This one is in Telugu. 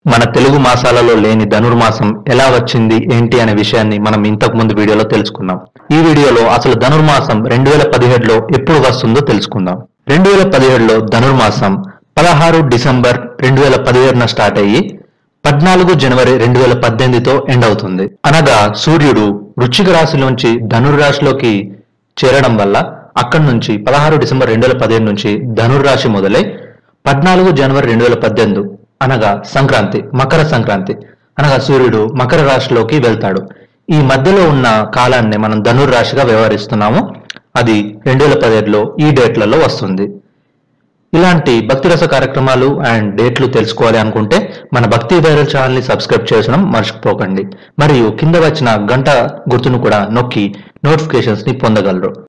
మన తెలుగు మాసాలలో లేని ధనుర్మాసం ఎలా వచ్చింది ఏంటి అనే విషయాన్ని మనం ఇంతకు ముందు వీడియోలో తెలుసుకున్నాం ఈ వీడియోలో అసలు ధనుర్మాసం రెండు వేల పదిహేడులో ఎప్పుడు వస్తుందో తెలుసుకుందాం రెండు వేల పదిహేడులో ధనుర్మాసం పదహారు డిసెంబర్ రెండు వేల పదిహేడున స్టార్ట్ అయ్యి పద్నాలుగు జనవరి రెండు వేల పద్దెనిమిదితో ఎండ్ అవుతుంది అనగా సూర్యుడు వృశ్చిక రాశిలోంచి ధనుర్రాశిలోకి చేరడం వల్ల అక్కడి నుంచి పదహారు డిసెంబర్ రెండు వేల పదిహేడు నుంచి ధనుర్రాశి మొదలై పద్నాలుగు జనవరి రెండు వేల పద్దెనిమిది అనగా సంక్రాంతి మకర సంక్రాంతి అనగా సూర్యుడు మకర రాశిలోకి వెళ్తాడు ఈ మధ్యలో ఉన్న కాలాన్ని మనం ధనుర్రాశిగా వ్యవహరిస్తున్నాము అది రెండు వేల పదిహేడులో ఈ డేట్లలో వస్తుంది ఇలాంటి భక్తి రస కార్యక్రమాలు అండ్ డేట్లు తెలుసుకోవాలి అనుకుంటే మన భక్తి వైరల్ ఛానల్ ని సబ్స్క్రైబ్ చేయడం మర్చిపోకండి మరియు కింద వచ్చిన గంట గుర్తును కూడా నొక్కి నోటిఫికేషన్స్ ని పొందగలరు